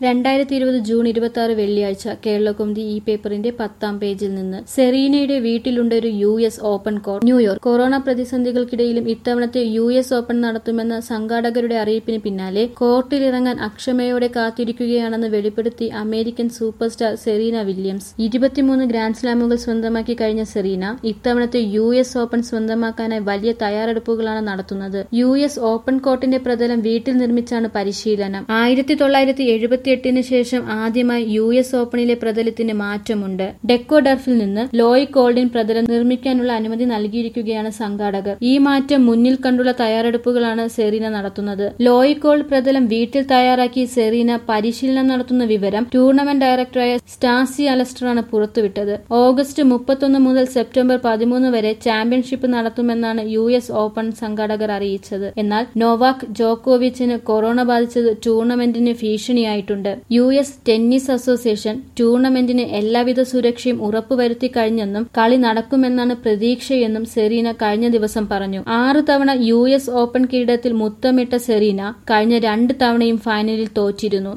രണ്ടായിരത്തി ഇരുപത് ജൂൺ ഇരുപത്തി ആറ് വെള്ളിയാഴ്ച കേരളകൗമുദി ഈ പേപ്പറിന്റെ പത്താം പേജിൽ നിന്ന് സെറീനയുടെ വീട്ടിലുണ്ട് ഒരു U S open court New York corona പ്രതിസന്ധികൾക്കിടയിലും ഇത്തവണത്തെ യു എസ് ഓപ്പൺ നടത്തുമെന്ന സംഘാടകരുടെ അറിയിപ്പിന് പിന്നാലെ കോർട്ടിലിറങ്ങാൻ അക്ഷമയോടെ കാത്തിരിക്കുകയാണെന്ന് വെളിപ്പെടുത്തി American super star Serena Williams ഇരുപത്തിമൂന്ന് ഗ്രാൻഡ് സ്ലാമുകൾ സ്വന്തമാക്കി കഴിഞ്ഞ സെറീന ഇത്തവണത്തെ യു എസ് ഓപ്പൺ സ്വന്തമാക്കാനായി വലിയ തയ്യാറെടുപ്പുകളാണ് നടത്തുന്നത് യു എസ് ഓപ്പൺ കോർട്ടിന്റെ പ്രതലം വീട്ടിൽ നിർമ്മിച്ചാണ് പരിശീലനം ആയിരത്തി തൊള്ളായിരത്തി എഴുപത്തിയെട്ടിന് ശേഷം ആദ്യമായി യു എസ് ഓപ്പണിലെ പ്രതലത്തിന് മാറ്റമുണ്ട് ഡെക്കോ ഡർഫിൽ നിന്ന് ലോയ് കോൾഡിൻ പ്രതലം നിർമ്മിക്കാനുള്ള അനുമതി നൽകിയിരിക്കുകയാണ് സംഘാടകർ ഈ മാറ്റം മുന്നിൽ കണ്ടുള്ള തയ്യാറെടുപ്പുകളാണ് സെറീന നടത്തുന്നത് ലോയ് കോൾഡ് പ്രതലം വീട്ടിൽ തയ്യാറാക്കി സെറീന പരിശീലനം നടത്തുന്ന വിവരം ടൂർണമെന്റ് ഡയറക്ടറായ സ്റ്റാസി അലസ്റ്ററാണ് പുറത്തുവിട്ടത് ഓഗസ്റ്റ് മുപ്പത്തൊന്ന് മുതൽ സെപ്റ്റംബർ പതിമൂന്ന് വരെ ചാമ്പ്യൻഷിപ്പ് നടത്തുമെന്നാണ് യു എസ് ഓപ്പൺ സംഘാടകർ അറിയിച്ചത് എന്നാൽ നോവാക് ജോക്കോവിച്ചിന് കൊറോണ ബാധിച്ചത് ടൂർണമെന്റിന് ഭീഷണിയായിട്ടുണ്ട് യു എസ് ടെന്നീസ് അസോസിയേഷൻ ടൂർണമെന്റിന് എല്ലാവിധ സുരക്ഷയും ഉറപ്പുവരുത്തി കഴിഞ്ഞെന്നും കളി നടക്കുമെന്നാണ് പ്രതീക്ഷയെന്നും സെറീന കഴിഞ്ഞ ദിവസം പറഞ്ഞു ആറ് തവണ യു എസ് ഓപ്പൺ കിരീടത്തിൽ മുത്തമിട്ട സെറീന കഴിഞ്ഞ രണ്ട് തവണയും ഫൈനലിൽ തോറ്റിരുന്നു